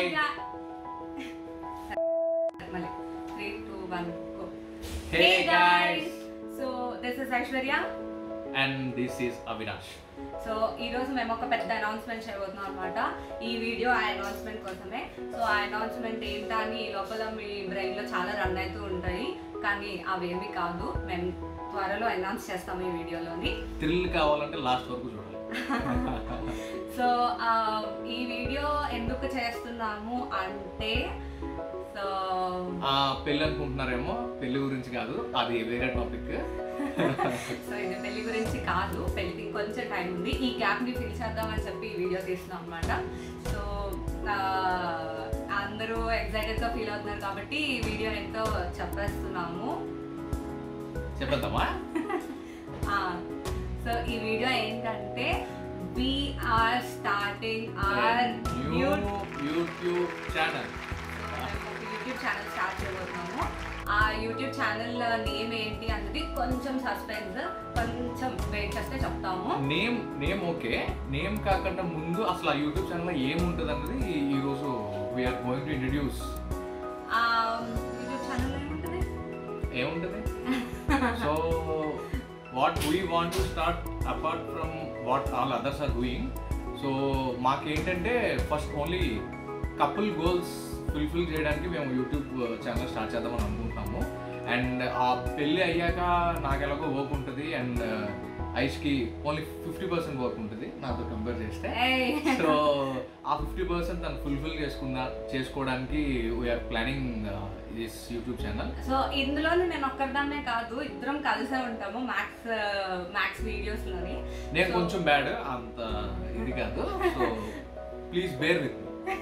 ga- మళ్ళీ three two one go Hey guys. So this is Aishwarya and this is Avinash so ఈ రోజు మేము ఒక పెద్ద అనౌన్స్మెంట్ చేయబోతున్నాం అనమాట ఈ వీడియో ఆ అనౌన్స్మెంట్ కోసమే సో ఆ అనౌన్స్మెంట్ ఏంటా అని ఈ లోపల మీ బ్రెయిన్ లో చాలా రన్ అవుతూ ఉంటాయి కానీ అవేమి కాదు మేము త్వరలో అనౌన్స్ చేస్తాం ఈ వీడియోలోని థ్రిల్ కావాలంటే లాస్ట్ వరకు చూడాలి సో ఆ, ఈ వీడియో ఎందుకు చేస్తున్నాము అంటే సో ఆ, పెళ్ళి అనుకుంటున్నారేమో పెళ్లి గురించి కాదు అది వేరే టాపిక్ సో ఇది పెళ్లి గురించి కాదు పెళ్లికి ఇంకొంచెం టైం ఉంది ఈ గ్యాప్ ని ఫిల్ చేద్దామని చెప్పి ఈ వీడియో తీస్తున్నాం అనమాట సో ఆ, అందరూ ఎక్సైటెడ్ గా ఫీల్ అవుతున్నారు కాబట్టి ఈ వీడియో ఎంతో చెప్పేస్తున్నాము చెప్పేద్దామా సో ఈ వీడియో ఏంటంటే we're starting our new YouTube channel YouTube channel start చేయబోతున్నాము ఆ యూట్యూబ్ ఛానల్ నేమ్ ఏంటి అన్నది కొంచెం సస్పెన్స్ కొంచెం వెయిట్ చేస్తే చెప్తాము నేమ్ నేమ్ ఓకే నేమ్ కాకుండా ముందు అసలు ఆ యూట్యూబ్ ఛానల్ ఏముంటుంది అన్నది ఈ రోజు వీఆర్ గోయింగ్ టు ఇంట్రడ్యూస్ ఆ యూట్యూబ్ ఛానల్ ఏముంటుంది ఏముంటుంది so what we want to start apart from what all others are doing so మాకేంటంటే first only couple goals fulfil చేయడానికి మేము యూట్యూబ్ ఛానల్ స్టార్ట్ చేద్దామని అనుకుంటున్నాము అండ్ ఆ పెళ్ళి అయ్యాక నాకు ఎలాగో వర్క్ ఉంటుంది అండ్ ఐష్కి ఓన్లీ ఫిఫ్టీ పర్సెంట్ వర్క్ ఉంటుంది నాతో కంపేర్ చేస్తే ఏయ్. సో ఆ ఫిఫ్టీ పర్సెంట్ తను ఫుల్ఫిల్ చేసుకుందా చేసుకోవడానికి we're planning this YouTube channel so ఇందులోనే నేను ఒక్కదాన్నే కాదు ఇద్దరం కలిసే ఉంటాము మ్యాక్స్ మ్యాక్స్ వీడియోస్ లోని నేను So- కొంచెం బ్యాడ్ అంత ఇది కాదు so please bear with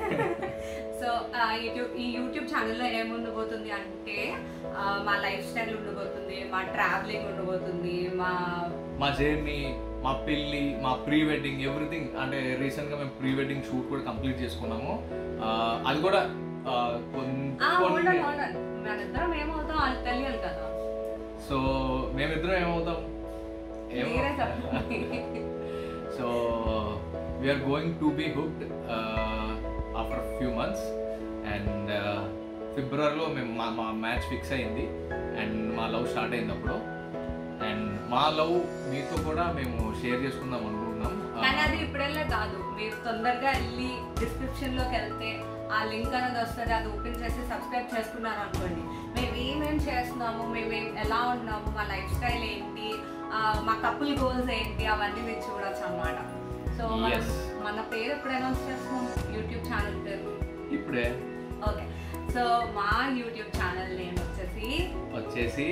so ఆ, యూట్యూబ్ ఈ యూట్యూబ్ ఛానల్లో ఏముండబోతుంది అంటే ఆ, మా లైఫ్ స్టైల్ ఉండబోతుంది మా ట్రావెలింగ్ ఉండబోతుంది మా మా జర్నీ మా పెళ్ళి మా ప్రీ వెడ్డింగ్ ఎవ్రీథింగ్ అంటే రీసెంట్గా మేము ప్రీ వెడ్డింగ్ షూట్ కూడా కంప్లీట్ చేసుకున్నాము ఆ, అది కూడా ఆ, కొన్- ఆ, hold on, కొన్ని hold on. మనిద్దరం ఏమవుతాం అది తెలియాలి కదా సో మేమిద్దరం ఏమవుతాం మీరే చెప్పండి so we're going to be hooked after few months and ఫిబ్రవరిలో మేము మా మా మ్యాచ్ ఫిక్స్ అయింది అండ్ మా లవ్ స్టార్ట్ అయింది అప్పుడు అండ్ మా లవ్ మీతో కూడా మేము షేర్ చేసుకుందాం అనుకుంటున్నాం కానీ అది ఇప్పుడెళ్ళే కాదు మీరు తొందరగా వెళ్ళి డిస్క్రిప్షన్ లోకి వెళ్తే ఆ లింక్ అనేది వస్తుంది అది ఓపెన్ చేసి సబ్స్క్రైబ్ చేసుకున్నారు అనుకోండి మేము ఏమేం చేస్తున్నాము మేము ఏం- ఎలా ఉన్నాము మా లైఫ్ స్టైల్ ఏంటి ఆ, మా కపుల్ గోల్స్ ఏంటి అవన్నీ మీరు చూడొచ్చు అన్నమాట సో మనం- Yes. మన పేరు ఎప్పుడు అనౌన్స్ చేస్తున్నాం యూట్యూబ్ ఛానల్ పేరు ఇప్పుడే ఓకే సో మా యూట్యూబ్ ఛానల్ నేమ్ వచ్చేసి వచ్చేసి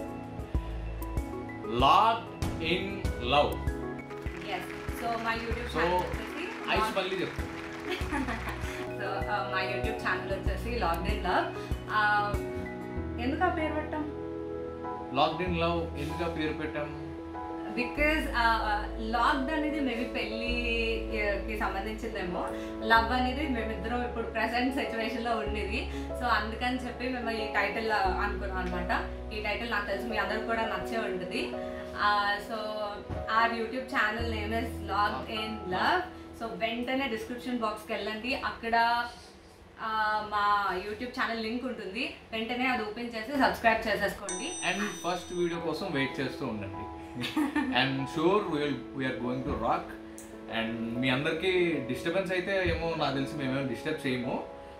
lock in love yes so మా యూట్యూబ్ సో ఛానల్ వచ్చేసి ఐష్ మళ్ళీ చెప్పు సో మా యూట్యూబ్ ఛానల్ వచ్చేసి లాగ్డ్ ఇన్ లవ్ ఎందుకు ఆ పేరు పెట్టాం లాక్డ్ ఇన్ లవ్ ఎందుకు ఆ పేరు పెట్టాం బికాజ్ లాక్డ్ అనేది మేబీ పెళ్ళికి సంబంధించిందేమో లవ్ అనేది మేమిద్దరం ఇప్పుడు ప్రెసెంట్ సిచ్యువేషన్ లో ఉండేది సో అందుకని చెప్పి మేము ఈ టైటిల్ అనుకున్నాం అనమాట ఈ టైటిల్ నాకు తెలిసి మీ అందరికి కూడా నచ్చే ఉంటుంది so our YouTube channel name is log in love so వెంటనే డిస్క్రిప్షన్ బాక్స్కి వెళ్ళండి అక్కడ ఆ, మా యూట్యూబ్ ఛానల్ లింక్ ఉంటుంది వెంటనే అది ఓపెన్ చేసి సబ్స్క్రైబ్ చేసేసుకోండి అండ్ ఫస్ట్ వీడియో కోసం వెయిట్ చేస్తూ ఉండండి and sure will we're going to rock and మీ అందరికీ డిస్టర్బెన్స్ అయితే ఏమో నాకు తెలిసి మేమేమో డిస్టర్బ్ చేయము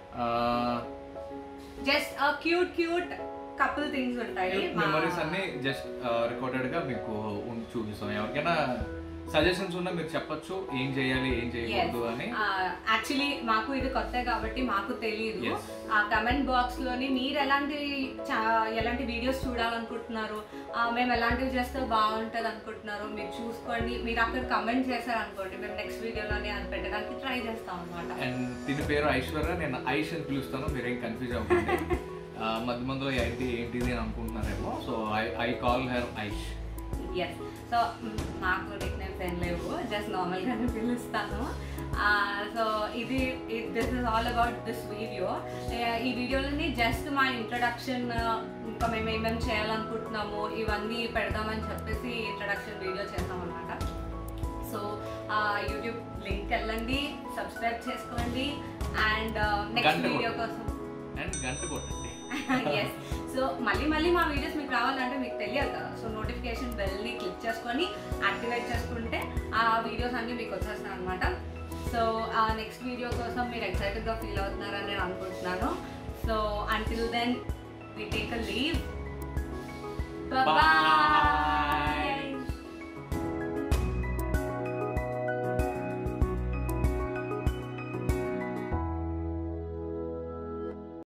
just cute cute couple things ఉంటాయి మా- మెమరీస్ అన్ని జస్ట్ రికార్డెడ్గా మీకు ఉం- చూపిస్తాం ఎవరికైనా సజెషన్స్ ఉన్నా మీరు చెప్పొచ్చు ఏం చేయాలి ఏం చేయకూడదు అని యాక్చువల్లీ మాకు ఇది కొత్త కాబట్టి మాకు తెలియదు Yes. ఆ కమెంట్ బాక్స్ లోని మీరు ఎలాంటి చా- ఎలాంటి వీడియోస్ చూడాలనుకుంటున్నారు ఆ, మేము ఎలాంటివి చేస్తే బాగుంటుంది అనుకుంటున్నారు మీరు చూసుకోండి మీరు అక్కడ కమెంట్ చేశారు అనుకోండి మేము నెక్స్ట్ వీడియోలోనే అది పెట్టడానికి ట్రై చేస్తాం అనమాట అండ్ దీని పేరు ఐశ్వర్య నేను ఐష్ అని పిలుస్తాను మీరేం కన్ఫ్యూజ్ అవ్వకండి ఆ, మధ్య మధ్యలో ఏంటి ఏంటిది అని అనుకుంటున్నారేమో so I I call her Aish yes so నాకు నిక్ నేమ్స్ ఏం లేవు జస్ట్ నార్మల్గానే పిలుస్తాను సో ఇది this is all about this video ఈ వీడియోలోని జస్ట్ మా ఇంట్రడక్షన్ ఇంకా మేము ఏమేమి చేయాలనుకుంటున్నాము ఇవన్నీ పెడదామని చెప్పేసి ఇంట్రడక్షన్ వీడియో చేస్తాం అనమాట సో ఆ యూట్యూబ్ లింక్ వెళ్ళండి సబ్స్క్రైబ్ చేసుకోండి అండ్ నెక్స్ట్ గంట వీడియో కొట్టండి. కోసం అండ్ గంట కొట్టండి ఎస్ సో మళ్ళీ మళ్ళీ మా వీడియోస్ మీకు రావాలంటే మీకు తెలియదు కదా సో నోటిఫికేషన్ బెల్ని క్లిక్ చేసుకొని యాక్టివేట్ చేసుకుంటే ఆ వీడియోస్ అన్నీ మీకు వచ్చేస్తాయి అనమాట సో ఆ నెక్స్ట్ వీడియో కోసం మీరు ఎక్సైటెడ్గా ఫీల్ అవుతున్నారని నేను అనుకుంటున్నాను so until then we take a leave Bye. Bye